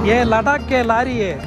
ये लद्दाख के लारी है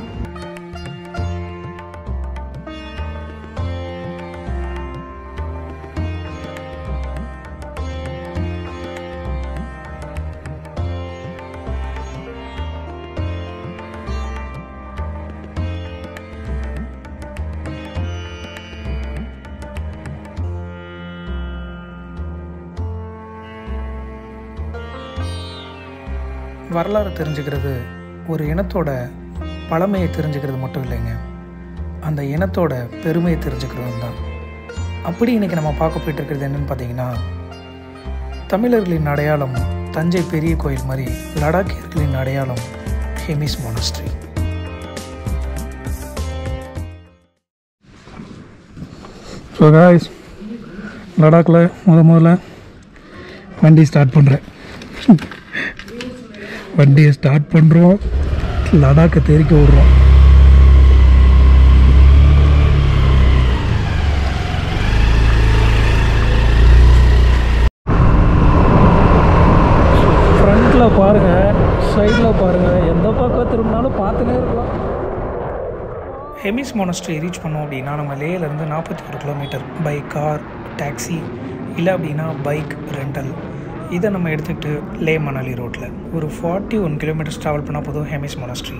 வரலாறு தெரிஞ்சுக்கிறது ஒரு இனத்தோட பழமையை தெரிஞ்சுக்கிறது மட்டும் இல்லைங்க அந்த இனத்தோட பெருமையை தெரிஞ்சுக்கிறது தான் அப்படி இன்றைக்கி நம்ம பார்க்க போயிட்டு இருக்கிறது என்னன்னு பார்த்தீங்கன்னா தமிழர்களின் அடையாளம் தஞ்சை பெரிய கோயில் மாதிரி லடாக்கியர்களின் அடையாளம் ஹெமிஸ் மோனஸ்ட்ரி ஸோ காய்ஸ் லடாக்கில் முத முதல்ல வண்டி ஸ்டார்ட் பண்ணுறேன் வண்டியை ஸ்டார்ட் பண்ணுறோம் லடாக்கை தெறிக்க விட்றோம் ஃப்ரண்ட்டில் பாருங்கள் சைடில் பாருங்கள் எந்த பக்கம் திரும்பினாலும் பார்த்துனே இருக்கலாம் ஹெமிஸ் மோனஸ்ட்ரி ரீச் பண்ணோம் அப்படின்னா நம்ம லேலேருந்து நாற்பத்தி ஒரு கிலோமீட்டர் பை கார் டாக்ஸி இல்லை அப்படின்னா பைக் ரெண்டல் இதை நம்ம எடுத்துக்கிட்டு லே மணாலி ரோட்டில் ஒரு ஃபார்ட்டி ஒன் கிலோமீட்டர்ஸ் ட்ராவல் பண்ணால் போதும் ஹெமிஸ் மோனஸ்ட்ரி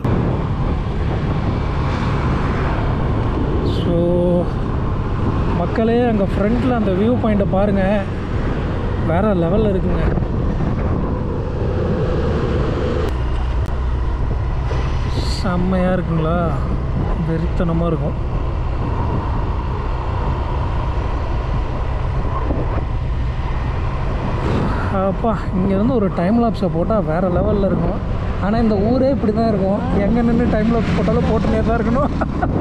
ஸோ மக்களே அங்கே ஃப்ரண்ட்டில் அந்த வியூ பாயிண்ட்டை பாருங்கள் வேறு லெவலில் இருக்குங்க செம்மையாக இருக்குங்களா வெறித்தனமாக இருக்கும் அப்பா இங்கேருந்து ஒரு டைம் லாப்ஸை போட்டால் வேறு லெவலில் இருக்கும் ஆனால் இந்த ஊரே இப்படி தான் இருக்கும் எங்கே நின்று டைம் லாப்ஸ் போட்டாலும் போட்டுனே தான் இருக்கணும்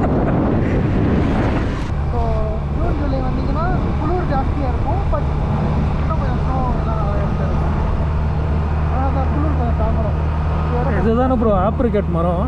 ஸோ ஜூன் ஜூலை வந்தீங்கன்னா குளிர் ஜாஸ்தியாக இருக்கும் பட் இன்னும் கொஞ்சம் ஸ்னோ எல்லாம் நிறைய இடத்துல இருக்கும் ஆனால் அந்த குளிர் கொஞ்சம் தாங்குறோம் இதுதானே ப்ரோ ஆப்ரிகட் மரம்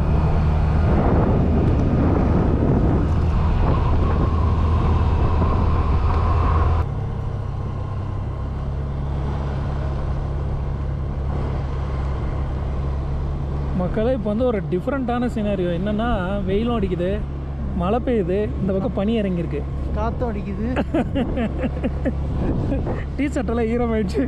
மக்களே இப்போ வந்து ஒரு டிஃப்ரெண்ட்டான சினாரியோ என்னென்னா வெயிலும் அடிக்குது மழை பெய்யுது இந்த பக்கம் பனி இறங்கியிருக்கு காற்றும் அடிக்குது டீ ஷர்ட்டெல்லாம் ஈரமாயிடுச்சு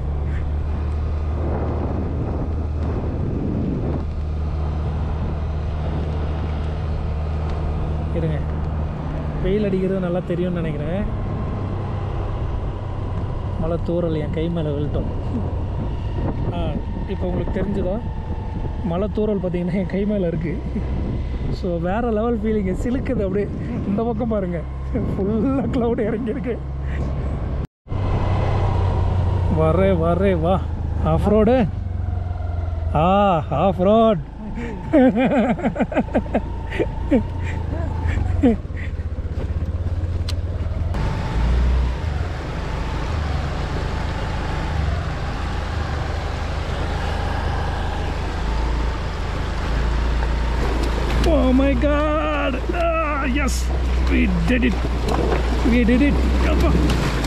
இருங்க வெயில் அடிக்கிறது நல்லா தெரியும்னு நினைக்கிறேன் மழை தூறல் என் கை மேலே விழுட்டோம் ஆ இப்போ உங்களுக்கு தெரிஞ்சுதா மழை தூறல் பார்த்தீங்கன்னா என் கை மேலே இருக்குது ஸோ வேறு லெவல் ஃபீலிங்கு சிலுக்குது அப்படியே இந்த பக்கம் பாருங்கள் ஃபுல்லாக க்ளவுட் இறங்கியிருக்கு வரே வரே வா ஆஃப் ரோடு ஆ off road Oh my god! Ah, yes! We did it! We did it! Come on!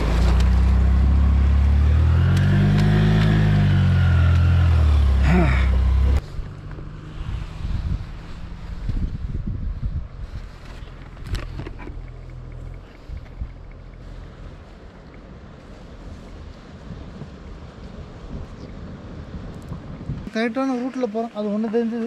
கரெக்டான ரூட்டில் போகிறோம் அது ஒன்று தெரிஞ்சது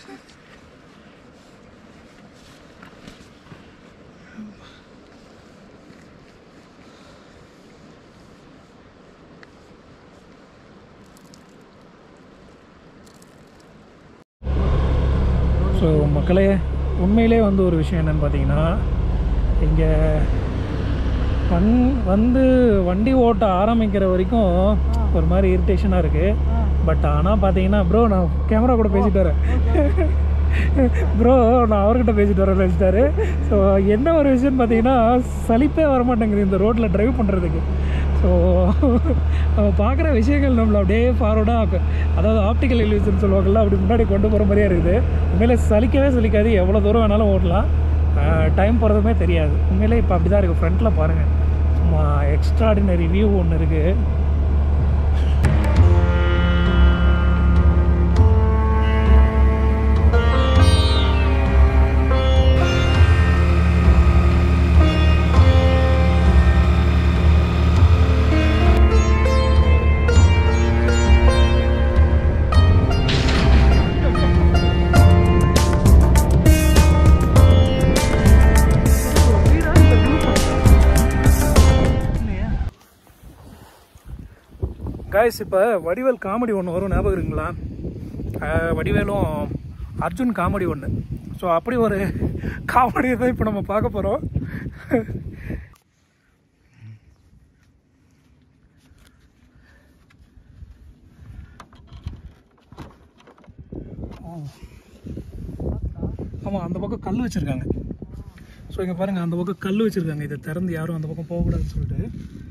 ஸோ மக்களே உண்மையிலே வந்து ஒரு விஷயம் என்னன்னு பார்த்தீங்கன்னா இங்கே வந் வந்து வண்டி ஓட்ட ஆரம்பிக்கிற வரைக்கும் ஒரு மாதிரி இரிட்டேஷனாக இருக்குது பட் ஆனால் பார்த்தீங்கன்னா ப்ரோ நான் கேமரா கூட பேசிட்டு வரேன் ப்ரோ நான் அவர்கிட்ட பேசிட்டு வரேன் வச்சுட்டாரு ஸோ என்ன ஒரு விஷயம்னு பார்த்தீங்கன்னா சலிப்பே வர மாட்டேங்குது இந்த ரோட்டில் டிரைவ் பண்ணுறதுக்கு ஸோ நம்ம பார்க்குற விஷயங்கள் நம்மளை அப்படியே ஃபார்வர்டாக அதாவது ஆப்டிக்கல் இல்யூஷன் சொல்லுவாங்கல்ல அப்படி முன்னாடி கொண்டு போகிற மாதிரியே இருக்குது உண்மையிலே சலிக்கவே சலிக்காது எவ்வளோ தூரம் வேணாலும் ஓட்டலாம் டைம் போகிறதுமே தெரியாது உண்மையிலே இப்போ அப்படி தான் இருக்குது ஃப்ரண்ட்டில் பாருங்கள் சும்மா எக்ஸ்ட்ராடினரி வியூ ஒன்று இருக்குது காய்ஸ் இப்போ வடிவேல் காமெடி ஒன்று வரும் ஞாபகம் இருக்குங்களா அஹ் வடிவேலும் அர்ஜுன் காமெடி ஒன்று ஸோ அப்படி ஒரு காமெடியை தான் இப்போ நம்ம பார்க்க போகிறோம் ஆமாம் அந்த பக்கம் கல் வச்சுருக்காங்க ஸோ இங்கே பாருங்கள் அந்த பக்கம் கல் வச்சுருக்காங்க இதை திறந்து யாரும் அந்த பக்கம் போகக்கூடாதுன்னு சொல்லிட்டு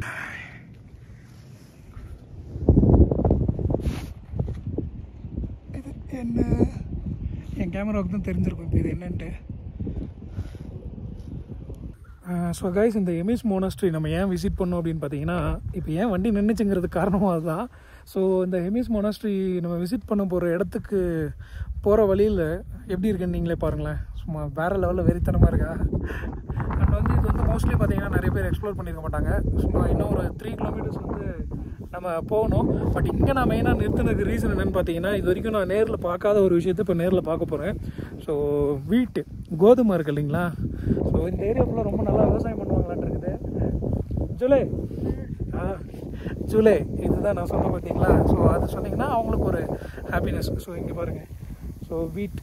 இது என்ன என் கேமராவுக்கு தான் தெரிஞ்சிருக்கும் இப்போ இது என்னன்ட்டு ஸோ கைஸ் இந்த எமிஸ் மோனஸ்ட்ரி நம்ம ஏன் விசிட் பண்ணோம் அப்படின்னு பார்த்தீங்கன்னா இப்போ ஏன் வண்டி நின்றுச்சுங்கிறதுக்கு காரணமும் அதுதான் ஸோ இந்த எமிஸ் மோனஸ்ட்ரி நம்ம விசிட் பண்ண போகிற இடத்துக்கு போகிற வழியில் எப்படி இருக்குன்னு நீங்களே பாருங்களேன் சும்மா வேறு லெவலில் வெறித்தனமாக இருக்கா அண்ட் வந்து இது வந்து மோஸ்ட்லி பார்த்தீங்கன்னா நிறைய பேர் எக்ஸ்ப்ளோர் பண்ணியிருக்க மாட்டாங்க சும்மா இன்னும் ஒரு த்ரீ கிலோமீட்டர்ஸ் வந்து நம்ம போகணும் பட் இங்கே நான் மெயினாக நிறுத்தினதுக்கு ரீசன் என்னென்னு பார்த்தீங்கன்னா இது வரைக்கும் நான் நேரில் பார்க்காத ஒரு விஷயத்தை இப்போ நேரில் பார்க்க போகிறேன் ஸோ வீட்டு கோதுமை இருக்கு இல்லைங்களா ஸோ இந்த ஏரியா ஃபுல்லாக ரொம்ப நல்லா விவசாயம் பண்ணுவாங்களான் இருக்குது ஜூலை ஆ ஜூலை இதுதான் நான் சொன்னேன் பார்த்தீங்களா ஸோ அது சொன்னீங்கன்னா அவங்களுக்கு ஒரு ஹாப்பினஸ் ஸோ இங்கே பாருங்கள் ஸோ வீட்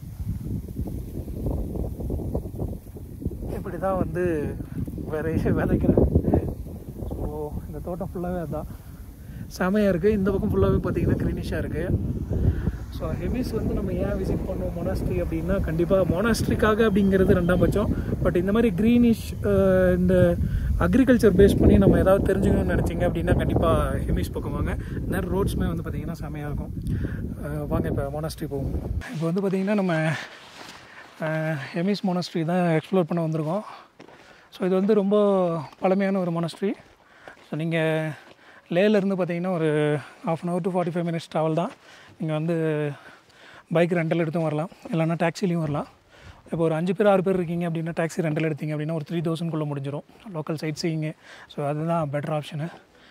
இப்படி தான் வந்து விதை விதைக்கிறேன் ஸோ இந்த தோட்டம் ஃபுல்லாகவே அதுதான் செமையாக இருக்குது இந்த பக்கம் ஃபுல்லாகவே பார்த்தீங்கன்னா க்ரீனிஷாக இருக்குது ஸோ ஹெமிஸ் வந்து நம்ம ஏன் விசிட் பண்ணுவோம் மொனாஸ்ட்ரி அப்படின்னா கண்டிப்பாக மொனாஸ்ட்ரிக்காக அப்படிங்கிறது ரெண்டாம் பட்சம் பட் இந்த மாதிரி க்ரீனிஷ் இந்த அக்ரிகல்ச்சர் பேஸ் பண்ணி நம்ம ஏதாவது தெரிஞ்சுக்கணும்னு நினச்சிங்க அப்படின்னா கண்டிப்பாக ஹெமிஸ் பக்கம் வாங்க நிறைய ரோட்ஸுமே வந்து பார்த்திங்கன்னா செமையாக இருக்கும் அஹ் வாங்க இப்போ மொனாஸ்ட்ரி போவோம் இப்போ வந்து பார்த்திங்கன்னா நம்ம ஹெமிஸ் மொனாஸ்ட்ரி தான் எக்ஸ்ப்ளோர் பண்ண வந்திருக்கோம் ஸோ இது வந்து ரொம்ப பழமையான ஒரு மொனாஸ்ட்ரி ஸோ நீங்கள் லேலேருந்து பார்த்தீங்கன்னா ஒரு half an hour to forty five minutes travel தான் நீங்கள் வந்து பைக் ரெண்டல் எடுத்தும் வரலாம் இல்லைன்னா டாக்ஸிலையும் வரலாம் இப்போ ஒரு அஞ்சு பேர் ஆறு பேர் இருக்கீங்க அப்படின்னா டாக்ஸி ரெண்டல் எடுத்தீங்க அப்படின்னா ஒரு த்ரீ தௌசண்ட்குள்ளே முடிஞ்சிடும் லோக்கல் சைட் சீயிங்கு ஸோ அதுதான் பெட்டர் ஆப்ஷனு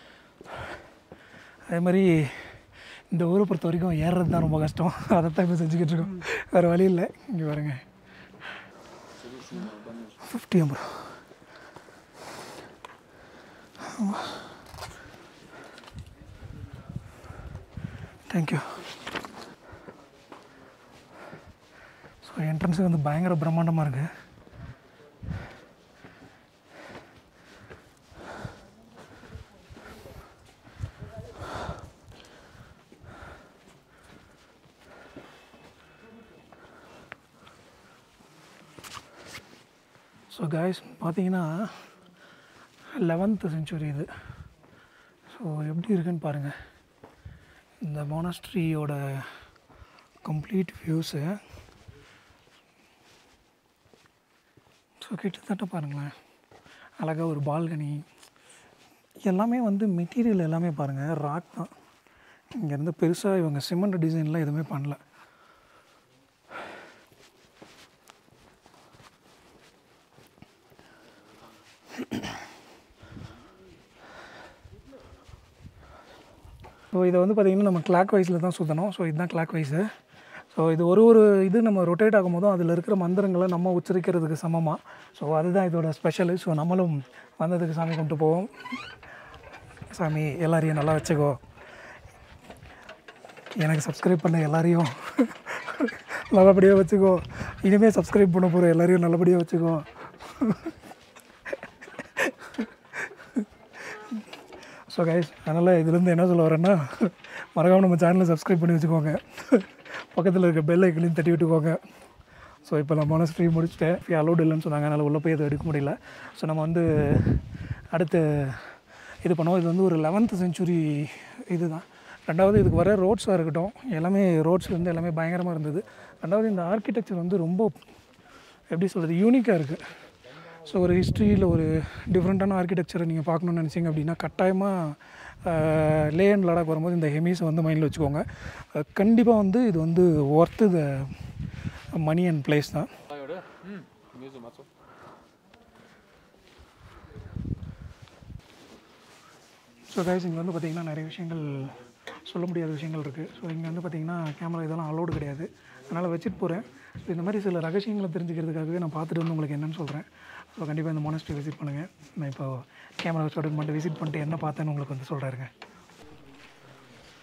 அதே மாதிரி இந்த ஊரை பொறுத்த வரைக்கும் ஏறுறது தான் ரொம்ப கஷ்டம் அதை தான் இப்போ செஞ்சுக்கிட்டு இருக்கோம் வேறு வழி இல்லை இங்கே பாருங்க ஃபிஃப்டி அம்பர் தேங்க்யூ ஸோ என்ட்ரன்ஸு வந்து பயங்கர பிரம்மாண்டமாக இருக்குது ஸோ காய்ஸ் பார்த்தீங்கன்னா லெவன்த்து செஞ்சுரி இது ஸோ எப்படி இருக்குன்னு பாருங்கள் இந்த மோனஸ்ட்ரியோட கம்ப்ளீட் வியூஸு ஸோ கிட்டத்தட்ட பாருங்களேன் அழகாக ஒரு பால்கனி எல்லாமே வந்து மெட்டீரியல் எல்லாமே பாருங்கள் ராக் தான் இங்கேருந்து பெருசாக இவங்க சிமெண்ட் டிசைன்லாம் எதுவுமே பண்ணல ஸோ இதை வந்து பார்த்திங்கன்னா நம்ம கிளாக் வைஸில் தான் சுற்றணும் ஸோ இதுதான் கிளாக் வைஸு ஸோ இது ஒரு ஒரு இது நம்ம ரொட்டேட் ஆகும்போதும் அதில் இருக்கிற மந்திரங்களை நம்ம உச்சரிக்கிறதுக்கு சமமாக ஸோ அதுதான் இதோட ஸ்பெஷலு ஸோ நம்மளும் வந்ததுக்கு சாமி கும்பிட்டு போவோம் சாமி எல்லாரையும் நல்லா வச்சுக்கோ எனக்கு சப்ஸ்கிரைப் பண்ண எல்லாரையும் நல்லபடியாக வச்சுக்கோ இனிமேல் சப்ஸ்கிரைப் பண்ண போகிற எல்லாரையும் நல்லபடியாக வச்சுக்கோ ஸோ கைஸ் அதனால் இதுலேருந்து என்ன சொல்ல வரேன்னா மறக்காம நம்ம சேனலை சப்ஸ்கிரைப் பண்ணி வச்சுக்கோங்க பக்கத்தில் இருக்க பெல் ஐக்கனையும் தட்டி விட்டுக்கோங்க ஸோ இப்போ நான் மோன ஸ்ட்ரீம் முடிச்சுட்டேன் ஃபி அலோடு இல்லைன்னு சொன்னாங்க அதனால் உள்ளே போய் அதை எடுக்க முடியல ஸோ நம்ம வந்து அடுத்து இது பண்ணுவோம் இது வந்து ஒரு லெவன்த்து செஞ்சுரி இது தான் ரெண்டாவது இதுக்கு வர ரோட்ஸாக இருக்கட்டும் எல்லாமே ரோட்ஸ் வந்து எல்லாமே பயங்கரமாக இருந்தது ரெண்டாவது இந்த ஆர்கிடெக்சர் வந்து ரொம்ப எப்படி சொல்கிறது யூனிக்காக இருக்குது ஸோ ஒரு ஹிஸ்ட்ரியில் ஒரு டிஃப்ரெண்ட்டான ஆர்கிடெக்சரை நீங்கள் பார்க்கணுன்னு நினச்சிங்க அப்படின்னா கட்டாயமாக லே அண்ட் லடாக் வரும்போது இந்த ஹெமிஸை வந்து மைண்டில் வச்சுக்கோங்க கண்டிப்பாக வந்து இது வந்து worth the money and place தான் ஸோ கைஸ் இங்கே வந்து பார்த்திங்கன்னா நிறைய விஷயங்கள் சொல்ல முடியாத விஷயங்கள் இருக்குது ஸோ இங்கே வந்து பார்த்திங்கன்னா கேமரா இதெல்லாம் அலோடு கிடையாது அதனால் வச்சுட்டு போகிறேன் ஸோ இந்த மாதிரி சில ரகசியங்களை தெரிஞ்சுக்கிறதுக்காகவே நான் பார்த்துட்டு வந்து உங்களுக்கு என்னென்னு சொல்கிறேன் ஸோ கண்டிப்பாக இந்த மோனஸ்ட்ரி விசிட் பண்ணுங்கள் நான் இப்போ கேமரா வச்சு மட்டும் விசிட் பண்ணிட்டு என்ன பார்த்தேன்னு உங்களுக்கு வந்து சொல்கிறேங்க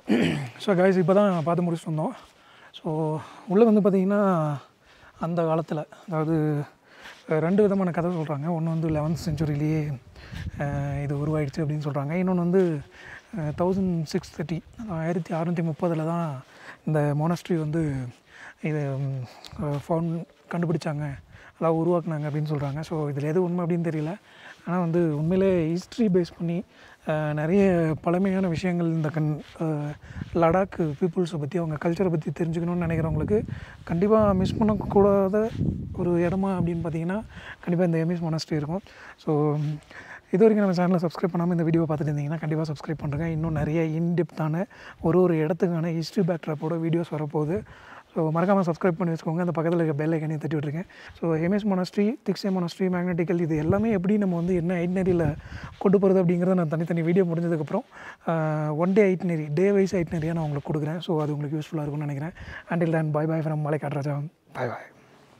ஸோ கைஸ் இப்போ தான் பார்த்து முடிச்சுட்டு வந்தோம் ஸோ உள்ளே வந்து பார்த்திங்கன்னா அந்த காலத்தில் அதாவது அஹ், ரெண்டு விதமான கதை சொல்கிறாங்க ஒன்று வந்து லெவன்த் செஞ்சுரியிலேயே இது உருவாயிடுச்சு அப்படின்னு சொல்கிறாங்க இன்னொன்று வந்து தௌசண்ட் சிக்ஸ் தேர்ட்டி ஆயிரத்தி அறநூற்றி முப்பதில் தான் இந்த மோனஸ்ட்ரி வந்து இது ஃபவுண்ட் கண்டுபிடிச்சாங்க அதாவது உருவாக்குனாங்க அப்படின்னு சொல்கிறாங்க ஸோ இதில் எது உண்மை அப்படின்னு தெரியல ஆனால் வந்து உண்மையிலே ஹிஸ்ட்ரி பேஸ் பண்ணி அஹ், நிறைய பழமையான விஷயங்கள் இந்த கண் அஹ், லடாக் பீப்புள்ஸை பற்றி அவங்க கல்ச்சரை பற்றி தெரிஞ்சுக்கணும்னு நினைக்கிறவங்களுக்கு கண்டிப்பாக மிஸ் பண்ணக்கூடாத ஒரு இடமா அப்படின்னு பார்த்தீங்கன்னா கண்டிப்பாக இந்த எம்எஸ் மொனஸ்ட்ரி இருக்கும் ஸோ இது வரைக்கும் நம்ம சேனலை சப்ஸ்கிரைப் பண்ணாமல் இந்த வீடியோ பார்த்துட்டு இருந்தீங்கன்னா கண்டிப்பாக சப்ஸ்கிரைப் பண்ணுறேங்க இன்னும் நிறைய இன்டெப்த்தான ஒரு ஒரு இடத்துக்கான ஹிஸ்ட்ரி பேக்ட்ராப்போட வீடியோஸ் வரப்போகுது ஸோ மறக்காமல் சப்ஸ்கிரைப் பண்ணி வச்சுக்கோங்க அந்த பக்கத்தில் இருக்க பெல் ஐக்கனையும் தட்டி விட்ருக்கேன் so Hemis monastery Thiksey monastery மேக்னெட்டிக்கல் இது எல்லாமே எப்படி நம்ம வந்து என்ன ஐட்னரியில் கொண்டு போகிறது அப்படிங்கிறத நான் தனித்தனி வீடியோ முடிஞ்சதுக்கப்புறம் one day itinerary day wise ஐட்னரியாக நான் உங்களுக்கு கொடுக்குறேன் ஸோ அது உங்களுக்கு யூஸ்ஃபுல்லாக இருக்கும்னு நினைக்கிறேன் until than bye bye from மலை காட்ராஜா bye bye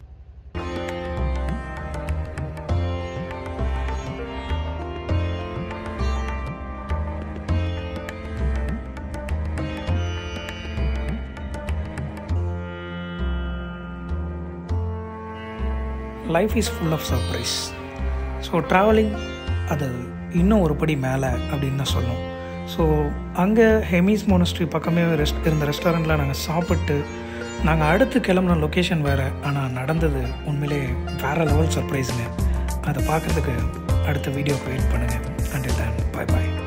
life is full of surprise so travelling அது இன்னும் ஒரு படி மேலே அப்படின்னு தான் சொல்லணும் ஸோ அங்கே ஹெமிஸ் மோனஸ்ட்ரி பக்கமே ரெஸ்ட் இருந்த ரெஸ்டாரண்ட்டில் நாங்கள் சாப்பிட்டு நாங்கள் அடுத்து கிளம்புன லொக்கேஷன் வேறு ஆனால் நடந்தது உண்மையிலே வேறு லெவல் சர்ப்ரைஸுங்க அதை பார்க்குறதுக்கு அடுத்த வீடியோக்கு வெயிட் பண்ணுங்கள் அண்ட் தேன் பாய் பாய்